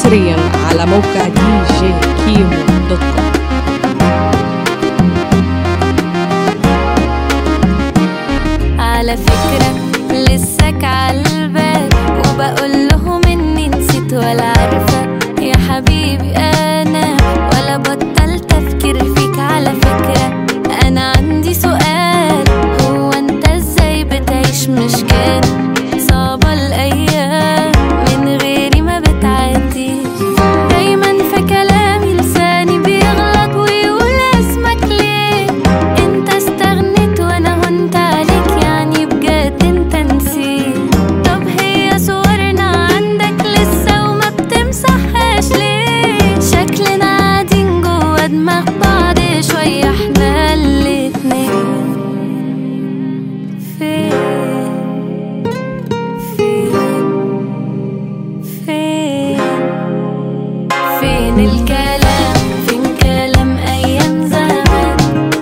حصريا على موقع دي جي كيمو دوت كوم على فكرة لسك عالبال وبقول لهم اني نسيت ولا عارفة يا حبيبي انا ولا بطل تفكير فيك على فكرة انا عندي سؤال هو انت ازاي بتعيش مش كده صعبة الايام من غيري ما بتعديش دايما في كلامي لساني بيغلط ويقول اسمك ليه انت استغنيت وانا هنت عليك يعني بجد انت نسيت طب هي صورنا عندك لسه وما بتمسحهاش ليه شكلنا قاعدين جوا دماغ بعض شوية احنا الاتنين فين فين فين فين الكلام فين كلام ايام زمان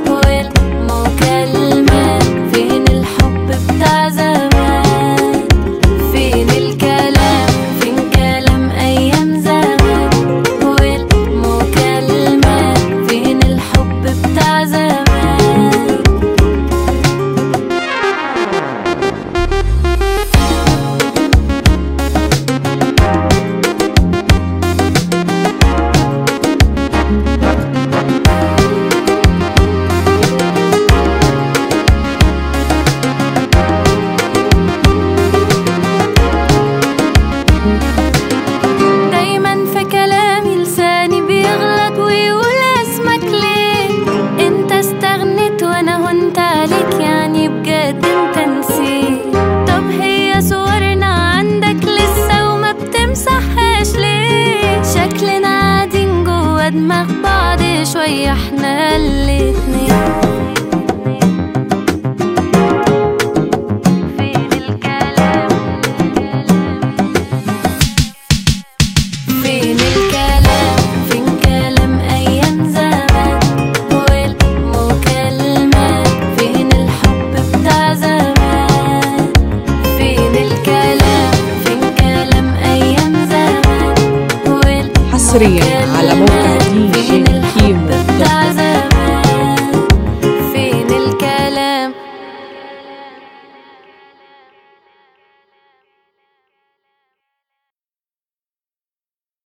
والمكالمات فين الحب بتاع زمان فين الكلام فين كلام ايام زمان والمكالمات فين الحب بتاع زمان دايما في كلامي لساني بيغلط ويقول اسمك ليه انت استغنيت وانا هنت عليك يعني بجد انت نسيت طب هي صورنا عندك لسه وما بتمسحهاش ليه شكلنا قاعدين جوا دماغ بعض شوية احنا الاتنين